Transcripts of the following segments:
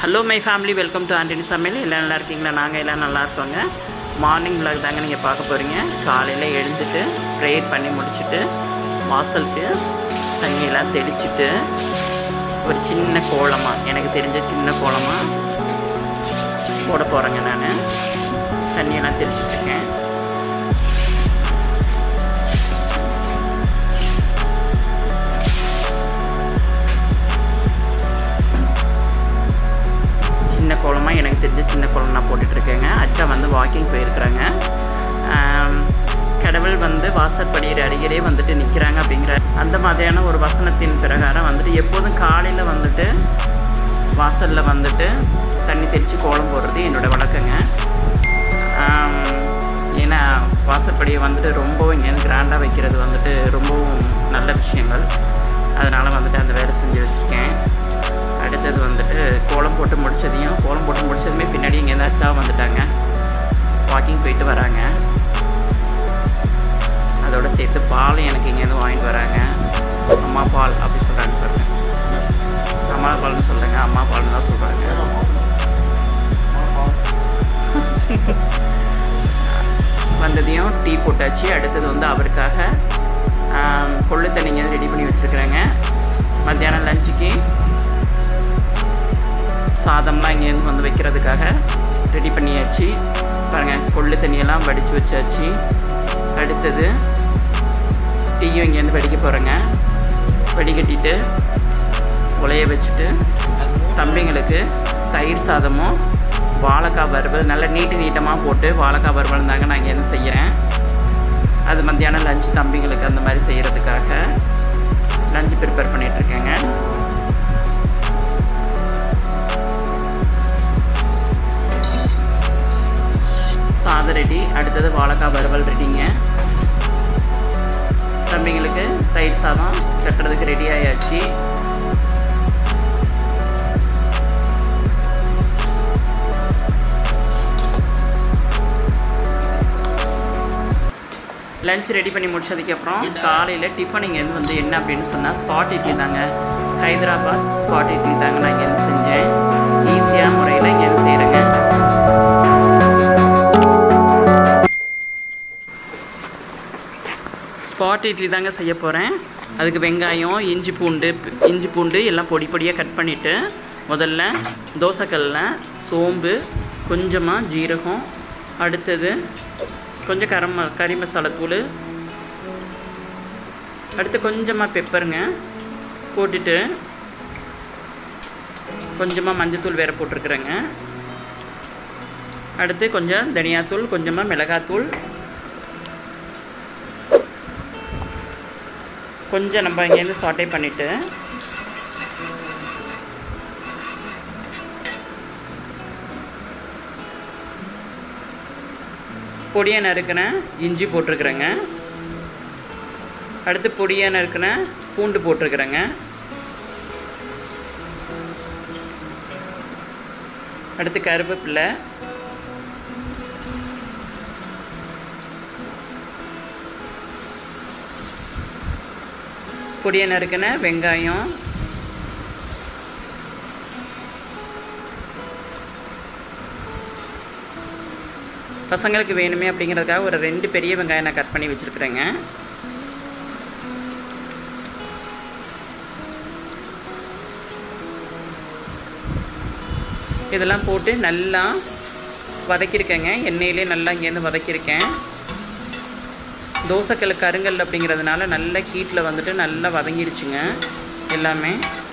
hello my family welcome to Antony சமையல் எல்லாம் நல்லா இருக்கீங்களா நாங்கள் எல்லாம் நல்லா இருக்கோங்க மார்னிங் vlog தாங்க நீங்கள் பார்க்க போகிறீங்க காலையில் எழுந்துட்டு ப்ரேயர் பண்ணி முடிச்சுட்டு வாசலுக்கு தண்ணியெல்லாம் தெளிச்சிட்டு ஒரு சின்ன கோலமாக எனக்கு தெரிஞ்ச சின்ன கோலமாக போட போகிறேங்க நான் தண்ணியெல்லாம் தெளிச்சிட்ருக்கேன் சின்ன கோலமாக எனக்கு தெரிஞ்ச சின்ன கோலம் நான் போட்டுட்ருக்கேங்க அச்சா வந்து வாக்கிங் போயிருக்கிறாங்க ஆம், கடவுள் வந்து வாசற்படியில் அருகிலே வந்துட்டு நிற்கிறாங்க அப்படிங்கிற அந்த மாதிரியான ஒரு வசனத்தின் பிரகாரம் வந்துட்டு எப்போதும் காலையில் வந்துட்டு வாசலில் வந்துட்டு தண்ணி தெளித்து கோலம் போடுறது என்னோடய வழக்கங்க ஆம், ஏன்னா வாசற்படியை வந்துட்டு ரொம்பவும் இங்கே கிராண்டாக வைக்கிறது வந்துட்டு ரொம்பவும் நல்ல விஷயங்கள் அதனால் வந்துட்டு அந்த வேலை செஞ்சு வச்சுருக்கேன் அடுத்தது வந்துட்டு கோலம் போட்டு முடிச்சதையும் கோலம் போட்டு முடிச்சதுமே பின்னாடி இங்கே அச்சா வந்துட்டாங்க வாக்கிங் போயிட்டு வராங்க அதோட சேர்த்து பால் எனக்கு இங்கேருந்து வாங்கிட்டு வராங்க அம்மா பால் அப்படி சொல்கிறாங்க பாருங்க அம்மா பால்னு சொல்கிறேங்க அம்மா பால்னு தான் சொல்கிறாங்க வந்ததையும் டீ போட்டாச்சு அடுத்தது வந்து அவருக்காக ஆம், கொள்ளு தண்ணிங்க ரெடி பண்ணி வச்சுருக்குறேங்க மத்தியானம் லஞ்சுக்கு சாதம்லாம் இங்கேருந்து வந்து வைக்கிறதுக்காக ரெடி பண்ணியாச்சு பாருங்கள் கொள்ளு தண்ணியெல்லாம் வடித்து வச்சாச்சு அடுத்தது டீயும் இங்கேருந்து வடிக்க போகிறேங்க வடிகட்டிட்டு உலைய வச்சுட்டு தம்பிங்களுக்கு தயிர் சாதமும் வாழைக்காய் வறுவல் நல்லா நீட்டு நீட்டமாக போட்டு வாழைக்காய் வறுவல் தாங்க நான் இங்கேருந்து செய்கிறேன் அது மத்தியானம் லஞ்சு தம்பிங்களுக்கு அந்த மாதிரி செய்கிறதுக்காக லஞ்சு ப்ரிப்பேர் பண்ணிகிட்ருக்கேங்க சாதம் ரெடி அடுத்தது வாழைக்காய் வறுவல் ரெடிங்க தம்பிங்களுக்கு தயிர் சாதம் கட்டுறதுக்கு ரெடி ஆயாச்சு லஞ்ச் ரெடி பண்ணி முடிச்சதுக்கப்புறம் காலையில் டிஃபன் இங்கேருந்து வந்து என்ன அப்படின்னு சொன்னால் ஸ்பாட் இட்லி தாங்க ஹைதராபாத் ஸ்பாட் இட்லி தாங்க நான் இங்கேருந்து செஞ்சேன் ஈஸியான முறையில் இங்கேருந்து செய்கிறேங்க ஸ்பாட் இட்லி தாங்க செய்ய போகிறேன் அதுக்கு வெங்காயம் இஞ்சி பூண்டு இஞ்சி பூண்டு எல்லாம் பொடி பொடியாக கட் பண்ணிவிட்டு முதல்ல தோசைக்கல்ல சோம்பு கொஞ்சமாக ஜீரகம் அடுத்தது கொஞ்சம் கரம் ம- கறி மசாலாத்தூள் அடுத்து கொஞ்சமாக பெப்பருங்க போட்டுட்டு கொஞ்சமாக மஞ்சத்தூள் வேறு போட்டிருக்குறேங்க அடுத்து கொஞ்சம் தனியாத்தூள் கொஞ்சமாக மிளகாத்தூள் கொஞ்சம் நம்ம இங்கேருந்து சாட்டே பண்ணிவிட்டு பொடியாக நறுக்கின இஞ்சி போட்டிருக்குறேங்க அடுத்து பொடியாக நறுக்கின பூண்டு போட்டிருக்குறேங்க அடுத்து கருவேப்பிலை பொடியாக நறுக்கின வெங்காயம் பசங்களுக்கு வேணுமே அப்படிங்கிறதுக்காக ஒரு ரெண்டு பெரிய வெங்காயம் நான் கட் பண்ணி வச்சுருக்குறேங்க இதெல்லாம் போட்டு நல்லா வதக்கியிருக்கேங்க எண்ணெயிலே நல்லா இங்கேருந்து வதக்கியிருக்கேன் தோசைக்கல் கருங்கல் அப்படிங்கிறதுனால நல்ல ஹீட்டில் வந்துட்டு நல்லா வதங்கிடுச்சுங்க எல்லாமே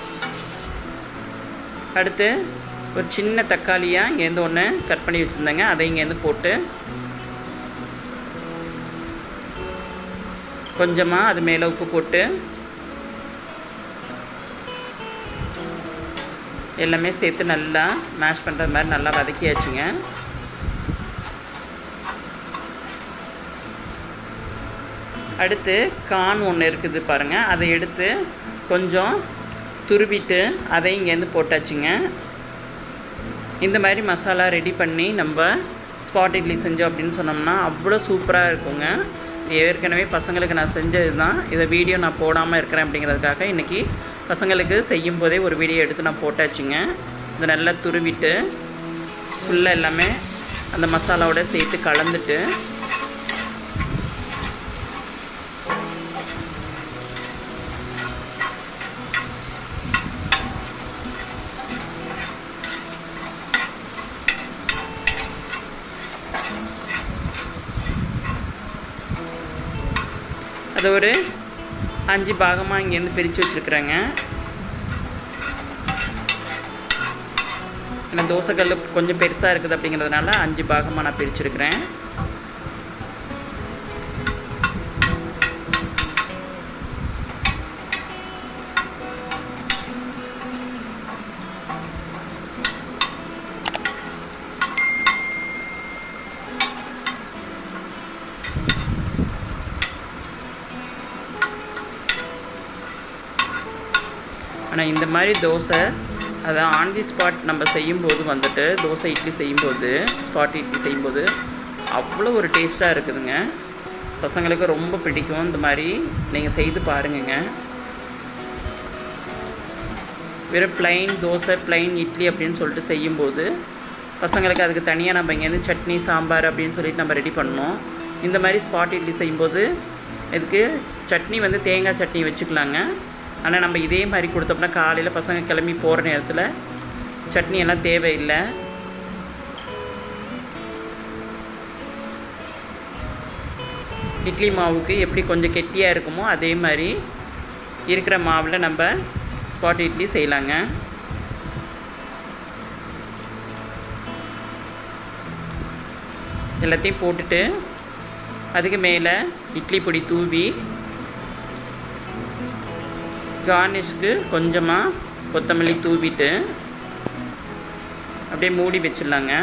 அடுத்து ஒரு சின்ன தக்காளியாக இங்கேருந்து ஒன்று கட் பண்ணி வச்சுருந்தேங்க அதை இங்கேருந்து போட்டு கொஞ்சமாக அது மேலே உப்பு போட்டு எல்லாமே சேர்த்து நல்லா மேஷ் பண்ணுற மாதிரி நல்லா வதக்கியாச்சுங்க அடுத்து கான் ஒன்று இருக்குது பாருங்கள் அதை எடுத்து கொஞ்சம் துருவிட்டு அதை இங்கேருந்து போட்டாச்சுங்க இந்த மாதிரி மசாலா ரெடி பண்ணி நம்ம ஸ்பாட் இட்லி செஞ்சோம் அப்படின்னு சொன்னோம்னா அவ்வளோ சூப்பராக இருக்குங்க ஏற்கனவே பசங்களுக்கு நான் செஞ்சது தான் இதை வீடியோ நான் போடாமல் இருக்கிறேன் அப்படிங்கிறதுக்காக இன்றைக்கி பசங்களுக்கு செய்யும் போதே ஒரு வீடியோ எடுத்து நான் போட்டாச்சுங்க இதை நல்லா துருவிட்டு ஃபுல்லாக எல்லாமே அந்த மசாலாவோட சேர்த்து கலந்துட்டு அது ஒரு அஞ்சு பாகமாக இங்கேருந்து பிரித்து வச்சுருக்குறேங்க ஏன்னா தோசைக்கல் கொஞ்சம் பெருசாக இருக்குது அப்படிங்கிறதுனால அஞ்சு பாகமாக நான் பிரிச்சிருக்கிறேன் ஆனால் இந்த மாதிரி தோசை அதான் ஆன் தி ஸ்பாட் நம்ம செய்யும்போது வந்துட்டு தோசை இட்லி செய்யும்போது ஸ்பாட் இட்லி செய்யும்போது அவ்வளோ ஒரு டேஸ்ட்டாக இருக்குதுங்க பசங்களுக்கு ரொம்ப பிடிக்கும் இந்த மாதிரி நீங்கள் செய்து பாருங்கங்க வெறும் ப்ளைன் தோசை ப்ளைன் இட்லி அப்படின்னு சொல்லிட்டு செய்யும்போது பசங்களுக்கு அதுக்கு தனியாக நம்ம இங்கேருந்து சட்னி சாம்பார் அப்படின்னு சொல்லிட்டு நம்ம ரெடி பண்ணோம் இந்த மாதிரி ஸ்பாட் இட்லி செய்யும்போது இதுக்கு சட்னி வந்து தேங்காய் சட்னி வச்சுக்கலாங்க ஆனால் நம்ம இதே மாதிரி கொடுத்தோம்னா காலையில் பசங்க கிளம்பி போகிற நேரத்தில் சட்னி எல்லாம் தேவையில்லை இட்லி மாவுக்கு எப்படி கொஞ்சம் கெட்டியாக இருக்குமோ அதே மாதிரி இருக்கிற மாவில் நம்ம ஸ்பாட் இட்லி செய்யலாங்க எல்லாத்தையும் போட்டுட்டு அதுக்கு மேலே இட்லி பொடி தூவி கார்னிஷ்க்கு கொஞ்சமாக கொத்தமல்லி தூவிட்டு அப்படியே மூடி வச்சிடலாங்க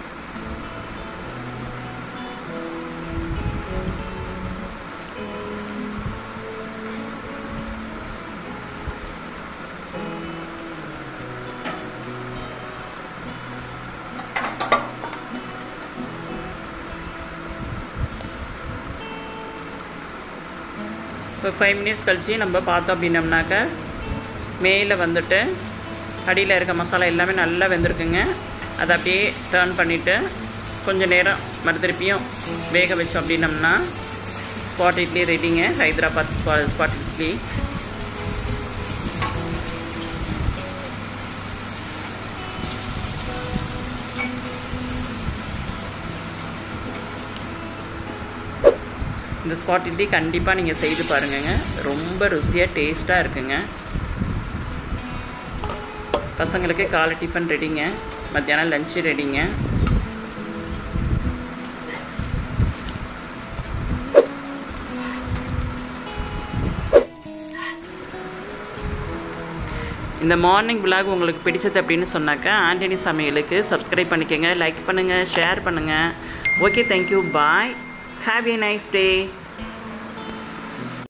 இப்போ ஃபைவ் மினிட்ஸ் கழித்து நம்ம பார்த்தோம் அப்படின்னம்னாக்க மேலே வந்துட்டு அடியில் இருக்க மசாலா எல்லாமே நல்லா வெந்திருக்குங்க அதை அப்படியே டேர்ன் பண்ணிவிட்டு கொஞ்சம் நேரம் மறு திருப்பியும் வேக வச்சோம் அப்படின்னம்னா ஸ்பாட் இட்லி ரெடிங்க ஹைதராபாத் ஸ்பா ஸ்பாட் இட்லி இந்த ஸ்பாட் இட்லி கண்டிப்பாக நீங்கள் செய்து பாருங்கங்க ரொம்ப ருசியாக டேஸ்ட்டாக இருக்குங்க பசங்களுக்கு காலை டிஃபன் ரெடிங்க மத்தியானம் லஞ்சு ரெடிங்க இந்த மார்னிங் விலாக் உங்களுக்கு பிடிச்சது அப்படின்னு சொன்னாக்கா ஆண்டனி சமையலுக்கு சப்ஸ்கிரைப் பண்ணிக்கோங்க லைக் பண்ணுங்கள் ஷேர் பண்ணுங்கள் okay thank you bye have a nice day